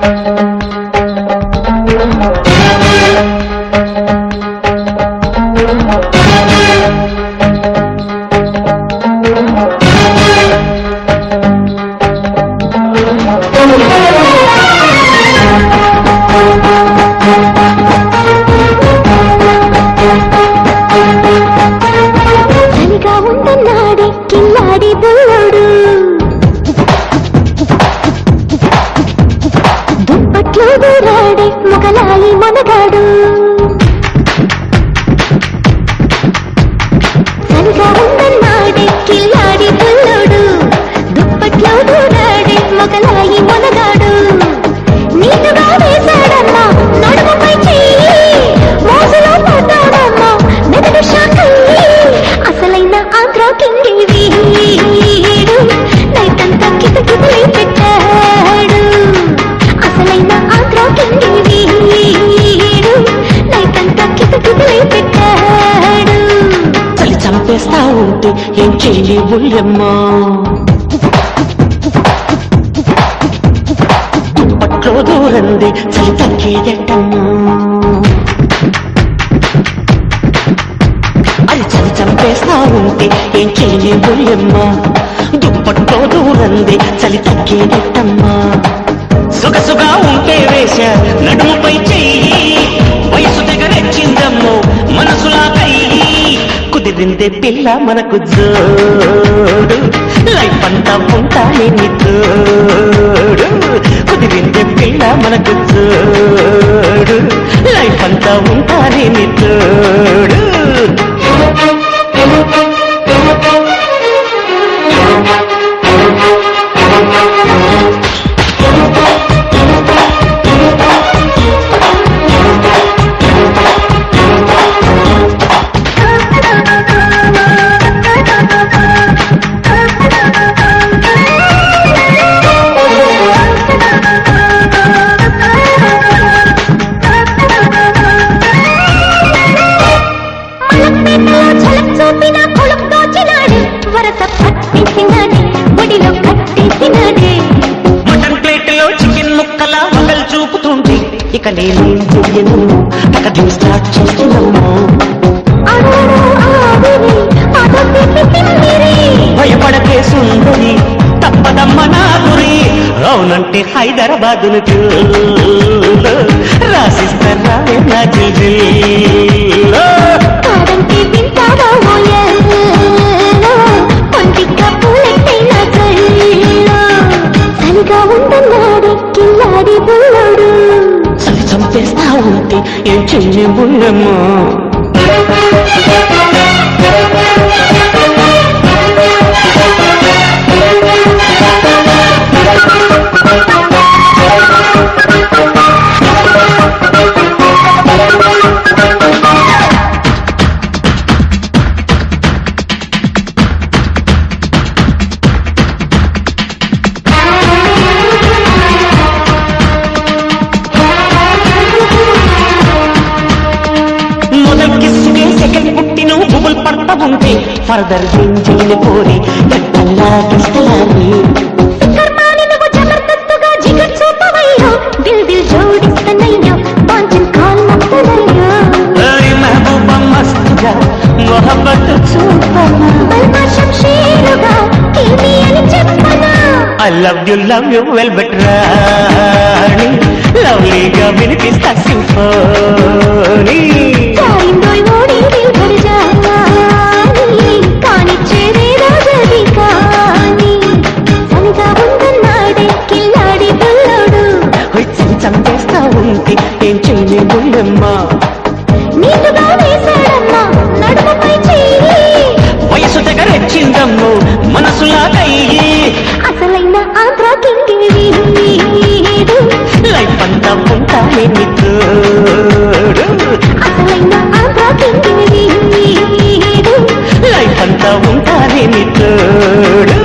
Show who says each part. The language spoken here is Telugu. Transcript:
Speaker 1: చలిగా ఉంటున్నాడే కిల్లాడి బుల్లడు దుప్పట్లో దూరాడే మొగలాయి మనగాడు చలిగా ఉంటున్నాడే కిల్లాడి బుల్లడు దుప్పట్లో దూరాడే మొగలాయి మనగాడు నీటుగా వేశాడమ్మా నడుముపై చెయ్యి మోసలో పడ్డాడమ్మా మెదడు షాకయ్యి అసలైన ఆంధ్ర కింగి వీడు నైటంతా కితకితలై పెట్టాడు అసలైన ఆంధ్ర కింగి వీడు నైటంతా కితకితలై పెట్టాడు
Speaker 2: చలి చంపేస్తా ఉంటే ఏం చేయలే బుల్లెమ్మా దుప్పట్లో దూరంది చలి తగ్గేదట్టమ్మా అది చలి చంపేస్తా ఉంటే ఏం చేయలే బుల్లెమ్మా దుప్పట్లో దూరంది చలి తగ్గేదట్టమ్మా సుగసుగా ఉంటే వేశ నడుముపై చెయ్యి వయసు దగ్గరెచ్చిందమ్మో మనసులా కయ్యి కుదిరిందే పిల్ల మనకు జోడు లైఫ్ అంతా ఉంటానే నీ తోడు కుదిరిందే పిల్ల మనకు జోడు లైఫ్ అంతా ఉంటానే నీ తోడు
Speaker 1: మలక్పేటలో ఝలక్ చూపిన కొలుపు దోచినాడు వరస పట్టేసినాడే ఒడిలో కట్టేసినాడే
Speaker 2: మటన్ ప్లేట్లో చికెన్ ముక్కల వగలు చూపుతుంటే ఇక నేనేం చెయ్యను పక్కన స్టార్ట్ చేస్తున్నాము
Speaker 1: అరుణు ఆవిరి అదొకటి తిమ్మిరి
Speaker 2: భయపడకే సుందరి తప్పదమ్మ నా గురి అవునంటే హైదరాబాదును రాసిస్తారా నా జిల్లా
Speaker 1: కాదంటే వింటావా ఓయల్లో పొంటిక పూలెట్టైన కళ్ళు చలిగా ఉంటున్నాడు కిల్లాడి బుల్లడు
Speaker 2: చలి చంపేస్తా ఉంటే ఏం చెయ్యబుల్లమ్మా మొదల్ కిస్సుకే సెకండ్ పుట్టిన బుబుల్ పడతా ఉంటే ఫర్దర్ ఏం చేయలేపోరి ఎట్టల్లా కిస్తలాని
Speaker 1: కర్మాని నువ్వు జబర్దస్తుగా జిగర్ చూపవయ్యో దిల్ దిల్ జోడిస్తనయ్యో పాంచన్ కాల్ మస్తనయ్యో
Speaker 2: అరే మహబూబ మస్తుగా మొహబ్బత్ చూపనా
Speaker 1: బల్మా శంషీరుగా కిల్లి అని చెప్పనా
Speaker 2: I love you love you వెల్ బెట్ రాణి లవ్లీగా వినిపిస్తా సింఫోనీ
Speaker 1: జారిందోయ్ ఓడి దిల్ భర్ జాని కానిచ్చేదే రాజది కాని చలిగా ఉందన్నాడే కిల్లాడి బుల్లడు
Speaker 2: వచ్చి చంపేస్తా ఉంటే ఏం చేయలే బుల్లెమ్మా
Speaker 1: నీటుగా వేశాడమ్మా నడుముపై చెయ్యి
Speaker 2: వయసు దగ్గరెచ్చిందమ్మో మనసులాగయ్యి
Speaker 1: అసలైన ఆంధ్ర కింగి వీడు
Speaker 2: లైఫ్ అంతా ఉంటానే నీ తోడు
Speaker 1: అసలైన ఆంధ్ర కింగి వీడు
Speaker 2: లైఫ్ అంతా ఉంటానే నీ తోడు